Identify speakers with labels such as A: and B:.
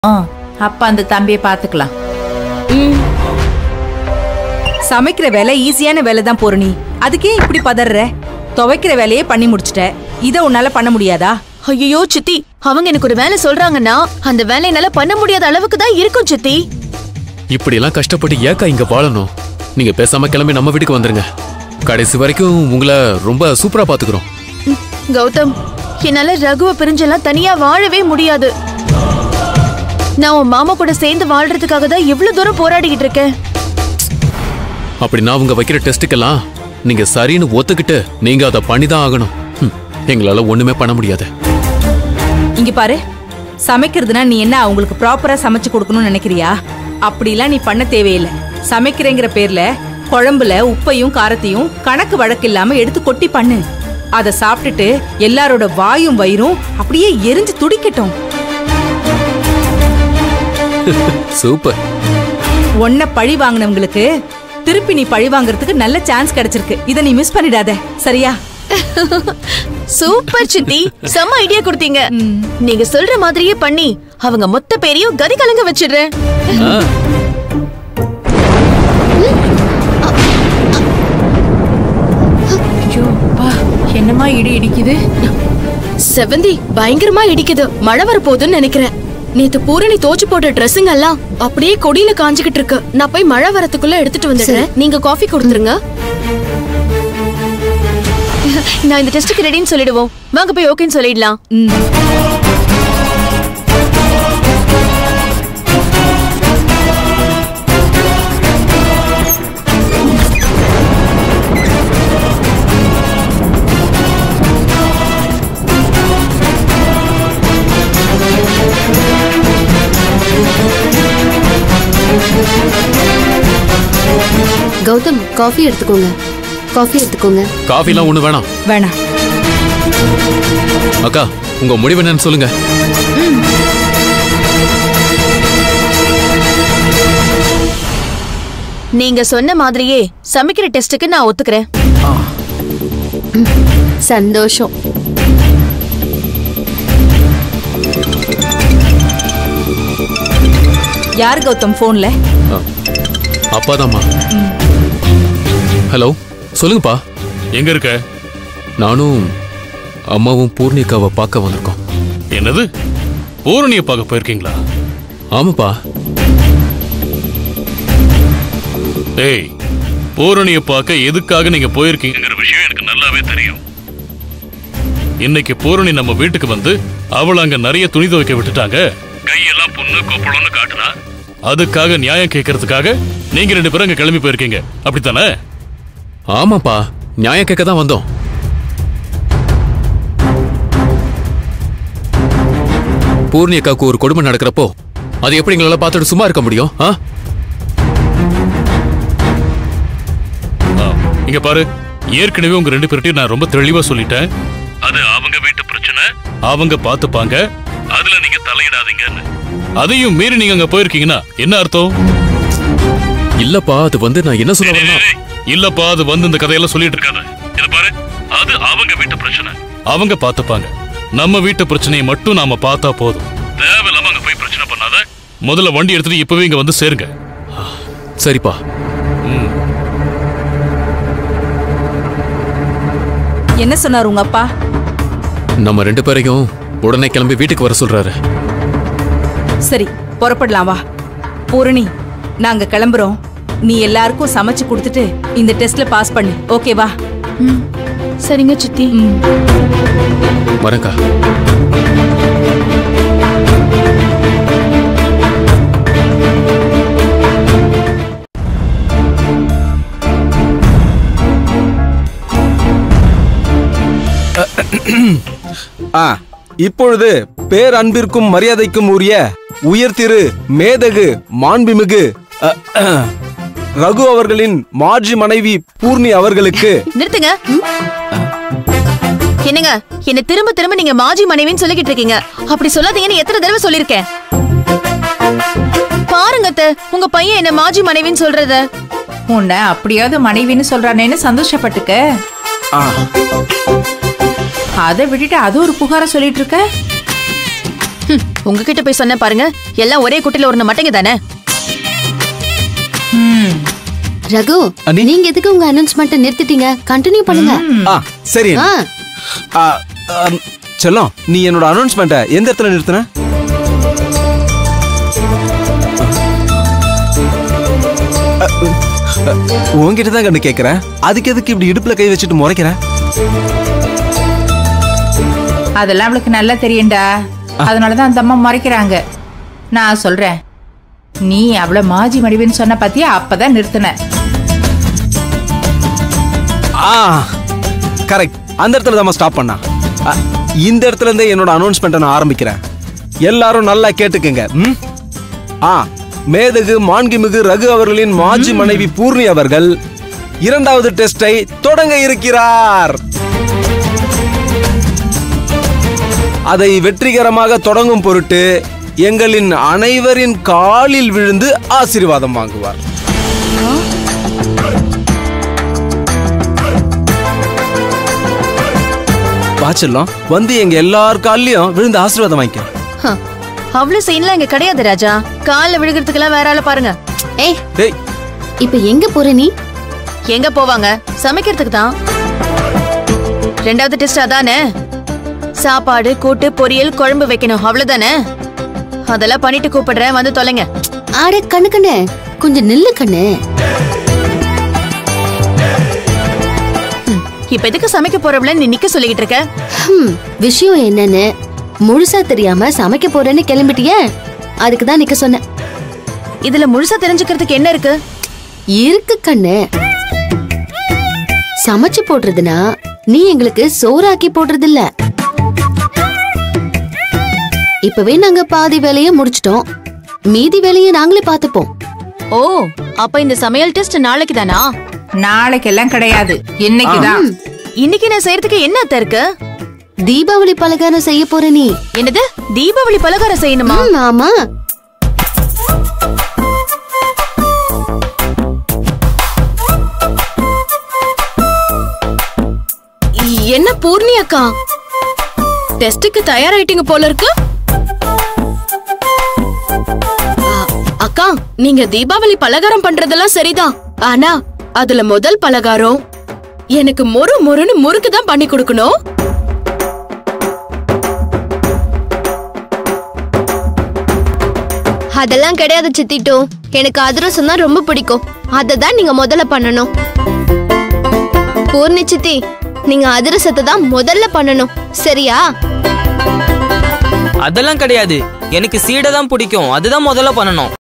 A: ஆ அப்ப அந்த தம்பியை பாத்துக்கலாம்
B: சமைக்கிற வேலை ஈஸியான வேலை தான் பூரணி அதுக்கே இப்படி பதற துவைக்கிற வேலையே பண்ணி முடிச்சிட்ட இத உன்னால பண்ண முடியாதா
C: ஐயோ சித்தி அவங்க எனக்கு ஒரு வேலை சொல்றாங்கன்னா அந்த வேலை என்னால பண்ண முடியாத அளவுக்கு தான் இருக்கும் சித்தி
D: இப்படி எல்லாம் கஷ்டப்பட்டு ஏக்கா இங்க வாழணும் நீங்க பேசாம கிளம்பி நம்ம வீட்டுக்கு வந்துருங்க கடைசி வரைக்கும் உங்களை ரொம்ப சூப்பரா பாத்துக்கிறோம்
C: ம், கௌதம் என்னால ரகுவை பிரிஞ்செல்லாம் தனியா வாழவே முடியாது நான் உன் மாமா கூட சேர்ந்து வாழ்றதுக்காக தான் எவ்வளவு தூரம் போராடிக்கிட்டு இருக்கேன்
D: அப்படின்னா அவங்க வைக்கிற டெஸ்ட்டுக்கெல்லாம் நீங்க சரின்னு ஒத்துக்கிட்டு நீங்க அதை பண்ணிதான் ஆகணும் ஹம், எங்களால ஒண்ணுமே பண்ண முடியாது
B: இங்க பாரு சமைக்கிறதுனா நீ என்ன அவங்களுக்கு ப்ராப்பரா சமைச்சு கொடுக்கணும்னு நினைக்கிறியா அப்படிலாம் நீ பண்ண தேவையில்லை சமைக்கிறேங்கிற பேர்ல குழம்புல உப்பையும் காரத்தையும் கணக்கு வழக்கு இல்லாம எடுத்து கொட்டி பண்ணு அதை சாப்பிட்டுட்டு எல்லாரோட வாயும் வயிறும் அப்படியே எரிஞ்சு துடிக்கட்டும்
D: சூப்பர்
B: உன்னை பழி வாங்கினவங்களுக்கு திருப்பி நீ பழி வாங்குறதுக்கு நல்ல சான்ஸ் கிடைச்சிருக்கு இதை நீ மிஸ் பண்ணிடாத சரியா
C: சூப்பர் சித்தி செம்ம ஐடியா கொடுத்தீங்க நீங்க சொல்ற மாதிரியே பண்ணி அவங்க மொத்த பேரையும் கதி கலங்க வச்சிடுறேன்
D: ஆ,
A: ஐயோ அப்பா என்னமா இடி இடிக்குது
C: செவந்தி பயங்கரமா இடிக்குது மழை வரப்போகுதுன்னு நினைக்கிறேன் நேத்து பூரணி தோச்சு போட்ட ட்ரெஸ்ஸுங்க எல்லாம் அப்படியே கொடியில காஞ்சுகிட்டு இருக்கு நான் போய் மழை வரதுக்குள்ள எடுத்துட்டு வந்துடுறேன் நீங்க காஃபி கொடுத்துருங்க நான் இந்த டெஸ்ட்டுக்கு ரெடின்னு சொல்லிடுவோம் வாங்க போய் ஓகேன்னு சொல்லிடலாம்
B: ம்
E: கௌதம் காஃபி எடுத்துக்கோங்க காஃபி எடுத்துக்கோங்க
D: காஃபிலாம் ஒண்ணு வேணாம்
B: வேணாம்
D: அக்கா உங்க முடிவு என்னன்னு சொல்லுங்க
C: நீங்க சொன்ன மாதிரியே சமைக்கிற டெஸ்ட்டுக்கு நான் ஒத்துக்கிறேன்
E: சந்தோஷம்
B: யார் கௌதம் போன்ல
D: ஆ, அப்பாதாம்மா ஹலோ சொல்லுங்கப்பா
F: எங்க இருக்க
D: நானும் அம்மாவும் பூர்ணிகாவை பார்க்க வந்திருக்கோம்
F: என்னது பூரணியை பார்க்க போயிருக்கீங்களா
D: ஆமாப்பா
F: டேய் பூரணியை பார்க்க எதுக்காக நீங்க போயிருக்கீங்கிற விஷயம் எனக்கு நல்லாவே தெரியும் இன்னைக்கு பூரணி நம்ம வீட்டுக்கு வந்து அவள அங்க நிறைய துணி துவைக்க விட்டுட்டாங்க கையெல்லாம் புண்ணு கொப்பளம்னு காட்டுறா அதுக்காக நியாயம் கேட்கறதுக்காக நீங்க ரெண்டு பேரும் அங்க கிளம்பி போயிருக்கீங்க அப்படித்தானே
D: ஆமாப்பா நியாயம் கேட்க தான் வந்தோம் பூர்ணி அக்காவுக்கு ஒரு கொடுமை நடக்கிறப்போ அது எப்படி எங்களால பார்த்துட்டு சும்மா இருக்க முடியும் ஆ
F: ஆ, இங்க பாரு ஏற்கனவே உங்க ரெண்டு பேர்ட்டையும் நான் ரொம்ப தெளிவா சொல்லிட்டேன் அது அவங்க வீட்டு பிரச்சனை அவங்க பாத்துப்பாங்க அதுல நீங்க தலையிடாதீங்கன்னு அதையும் மீறி நீங்க அங்க போயிருக்கீங்கன்னா என்ன அர்த்தம்
D: இல்லப்பா அது வந்து நான் என்ன சொல்ல
F: டேய்,
D: வரேன்னா
F: டேய், டேய், இல்லப்பா அது வந்து இந்த கதையெல்லாம் சொல்லிட்டு இருக்காத இத பாரு அது அவங்க வீட்டு பிரச்சனை அவங்க பாத்துப்பாங்க நம்ம வீட்டு பிரச்சனையை மட்டும் நாம பார்த்தா போதும் தேவையில்லாம அங்க போய் பிரச்சனை பண்ணாத முதல்ல வண்டி எடுத்துட்டு இப்பவே இங்க வந்து சேருங்க
D: சரிப்பா
B: என்ன சொன்னார் உங்க அப்பா
D: நம்ம ரெண்டு பேரையும் உடனே கிளம்பி வீட்டுக்கு வர சொல்றாரு
B: சரி புறப்படலாம் வா பூரணி நாங்க கிளம்புறோம் நீ எல்லாருக்கும் சமைச்சு கொடுத்துட்டு இந்த டெஸ்ட்ல பாஸ் பண்ணு ஓகேவா
C: ம், சரிங்க சித்தி
B: ம்
D: வரேன்க்கா
G: ஆ இப்பொழுது பேரன்பிற்கும் மரியாதைக்கும் உரிய உயர்திரு மேதகு மாண்புமிகு அ, அ, ரகு அவர்களின் மாஜி மனைவி பூர்ணி அவர்களுக்கு
C: நிறுத்துங்க என்னங்க என்ன திரும்ப திரும்ப நீங்க மாஜி மனைவின்னு சொல்லிக்கிட்டு இருக்கீங்க அப்படி சொல்லாதீங்கன்னு எத்தனை தடவை சொல்லிருக்கேன் பாருங்க அத்தை, உங்க பையன் என்ன மாஜி மனைவின்னு சொல்றத
A: உன்னை அப்படியாவது மனைவின்னு சொல்றானேன்னு சந்தோஷப்பட்டுக்க
G: ஆ,
A: அதை விட்டுட்டு அது ஒரு புகார சொல்லிட்டு இருக்க
C: ஹம்,
H: உங்ககிட்ட போய் சொன்ன பாருங்க எல்லாம் ஒரே குட்டையில ஒரு மட்டைங்க தானே
A: ம்
E: ரகு
G: அண்ணி.
E: நீங்க எதுக்கு உங்க அனௌன்ஸ்மெண்ட் நிறுத்திட்டீங்க கண்டினியூ பண்ணுங்க
G: ஆ சரி
E: ஆ
G: ஆ, ஆம், செல்லம் நீ என்னோட அனௌன்ஸ்மெண்ட்டை எந்த இடத்துல நிறுத்தின உன்கிட்ட தான் கண்டு கேட்குறேன் அதுக்கு எதுக்கு இப்படி இடுப்புல கை வச்சுட்டு முறைக்கிற
A: அதெல்லாம் அவளுக்கு நல்லா தெரியும்டா அதனாலதான் அந்த அம்மா மறைக்கிறாங்க நான் சொல்றேன் நீ அவளை மாஜி மடிவுன்னு சொன்ன பாத்தியா அப்பதான் நிறுத்தின
G: ஆ கரெக்ட் அந்த இடத்துல தான் ஸ்டாப் பண்ணா அ, இந்த இடத்துல இருந்தே என்னோட அனௌன்ஸ்மெண்ட்டை நான் ஆரம்பிக்கிறேன் எல்லாரும் நல்லா கேட்டுக்குங்க ம்? ஆ மேதகு மாண்புமிகு ரகு அவர்களின் மாஜி மனைவி பூர்ணி அவர்கள் இரண்டாவது டெஸ்டை தொடங்க இருக்கிறார் அதை வெற்றிகரமாக தொடங்கும் பொருட்டு எங்களின் அனைவரின் காலில் விழுந்து ஆசீர்வாதம் வாங்குவார் வாச்சல்லாம் வந்து எங்க எல்லார் கால்லயும் விழுந்து ஆசீர்வாதம் வாங்கிக்க
H: ஹ, அவ்வளவு சீன்லாம் இங்க கிடையாது ராஜா கால்ல விழுகிறதுக்கெல்லாம் வேற ஆள பாருங்க
E: ஏய்
G: டேய்
E: இப்ப எங்க போற நீ
H: எங்க போவாங்க சமைக்கிறதுக்கு தான் ரெண்டாவது டெஸ்ட் அதானே சாப்பாடு கூட்டு பொரியல் குழம்பு வைக்கணும் அவ்வளவுதானே அதெல்லாம் பண்ணிட்டு கூப்பிடுறேன் வந்து தொலைங்க
E: ஆட கண்ணு கண்ணு கொஞ்சம் நில்லு கண்ணு
H: இப்ப எதுக்கு சமைக்க போறவள நீ நிக்க சொல்லிக்கிட்டு இருக்க
E: ஹம், விஷயம் என்னன்னு முழுசா தெரியாம சமைக்க போறேன்னு கிளம்பிட்டியே அதுக்கு தான் நிக்க சொன்னேன்
H: இதுல முழுசா தெரிஞ்சுக்கிறதுக்கு என்ன இருக்கு
E: இருக்கு கண்ணு சமைச்சு போடுறதுனா நீ எங்களுக்கு சோறாக்கி போடுறது இல்ல இப்பவே நாங்க பாதி வேலைய முடிச்சிட்டோம் மீதி வேலையை நாங்களே பார்த்துப்போம்
H: ஓ அப்ப இந்த சமையல் டெஸ்ட் நாளைக்கு தானா
A: நாளைக்கெல்லாம் கிடையாது இன்னைக்குதான்
H: இன்னைக்கு நான் செய்யறதுக்கு என்ன அத்தை இருக்கு
E: தீபாவளி பலகாரம் செய்ய போற நீ
H: என்னது தீபாவளி பலகாரம் செய்யணுமா
E: ம், ஆமா
C: என்ன பூர்ணி அக்கா டெஸ்டுக்கு தயாராயிட்டீங்க போல இருக்கு ஆ, அக்கா நீங்க தீபாவளி பலகாரம் பண்றதெல்லாம் சரிதான் ஆனா அதுல முதல் பலகாரம் எனக்கு மொறு மொறுன்னு முறுக்கு தான் பண்ணி கொடுக்கணும்
I: அதெல்லாம் கிடையாது சித்திட்டோ எனக்கு அதிரசம் தான் ரொம்ப பிடிக்கும் அதை தான் நீங்க முதல்ல பண்ணணும் பூர்ணி சித்தி நீங்க அதிரசத்தை தான் முதல்ல பண்ணணும் சரியா
J: அதெல்லாம் கிடையாது எனக்கு சீடை தான் பிடிக்கும் அதுதான் முதல்ல பண்ணணும்